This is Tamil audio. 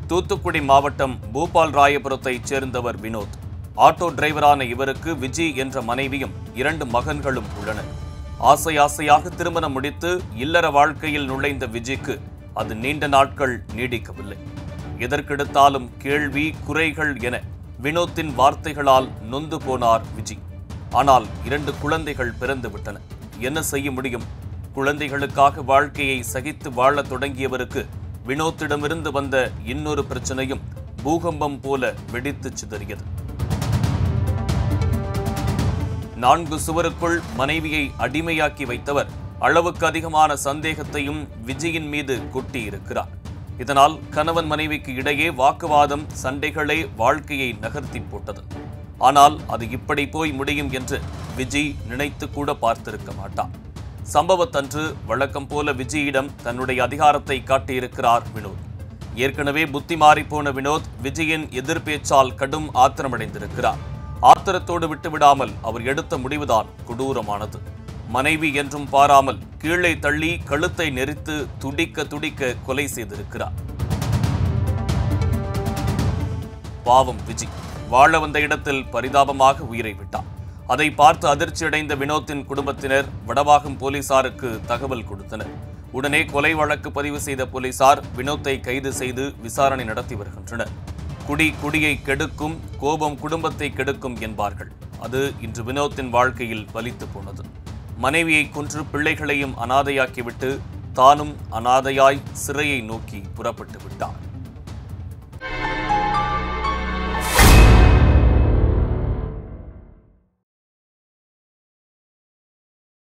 தூத்துக்குடி மாவட்டம் பூபால் ராயபுரத்தைச் சேர்ந்தவர் வினோத் ஆட்டோ டிரைவரான இவருக்கு விஜி என்ற மனைவியும் இரண்டு மகன்களும் உள்ளனர் ஆசை ஆசையாக திருமணம் முடித்து இல்லற வாழ்க்கையில் நுழைந்த விஜிக்கு அது நீண்ட நாட்கள் நீடிக்கவில்லை எதற்கெடுத்தாலும் கேள்வி குறைகள் என வினோத்தின் வார்த்தைகளால் நொந்து போனார் விஜி ஆனால் இரண்டு குழந்தைகள் பிறந்து விட்டன என்ன செய்ய முடியும் குழந்தைகளுக்காக வாழ்க்கையை சகித்து வாழத் தொடங்கியவருக்கு வினோத்திடமிருந்து வந்த இன்னொரு பிரச்சனையும் பூகம்பம் போல வெடித்து சிதறியது நான்கு சுவருக்குள் மனைவியை அடிமையாக்கி வைத்தவர் அளவுக்கு அதிகமான சந்தேகத்தையும் விஜயின் மீது கொட்டியிருக்கிறார் இதனால் கணவன் மனைவிக்கு இடையே வாக்குவாதம் சண்டைகளே வாழ்க்கையை நகர்த்தி போட்டது ஆனால் அது இப்படி போய் முடியும் என்று விஜி நினைத்து கூட பார்த்திருக்க மாட்டார் சம்பவத்தன்று வழக்கம் போல விஜயிடம் தன்னுடைய அதிகாரத்தை காட்டியிருக்கிறார் வினோத் ஏற்கனவே புத்தி மாறிப்போன வினோத் விஜயின் எதிர்பேச்சால் கடும் ஆத்திரமடைந்திருக்கிறார் ஆத்திரத்தோடு விட்டுவிடாமல் அவர் எடுத்த முடிவுதான் கொடூரமானது மனைவி என்றும் பாராமல் கீழே தள்ளி கழுத்தை நெரித்து துடிக்க துடிக்க கொலை செய்திருக்கிறார் பாவம் விஜி வாழ வந்த இடத்தில் பரிதாபமாக உயிரை விட்டார் அதை பார்த்து அதிர்ச்சியடைந்த வினோத்தின் குடும்பத்தினர் வடவாகம் போலீசாருக்கு தகவல் கொடுத்தனர் உடனே கொலை வழக்கு பதிவு செய்த போலீசார் வினோத்தை கைது செய்து விசாரணை நடத்தி வருகின்றனர் குடி குடியை கெடுக்கும் கோபம் குடும்பத்தை கெடுக்கும் என்பார்கள் அது இன்று வினோத்தின் வாழ்க்கையில் பலித்து போனது மனைவியை கொன்று பிள்ளைகளையும் அனாதையாக்கிவிட்டு தானும் அனாதையாய் சிறையை நோக்கி புறப்பட்டு விட்டார்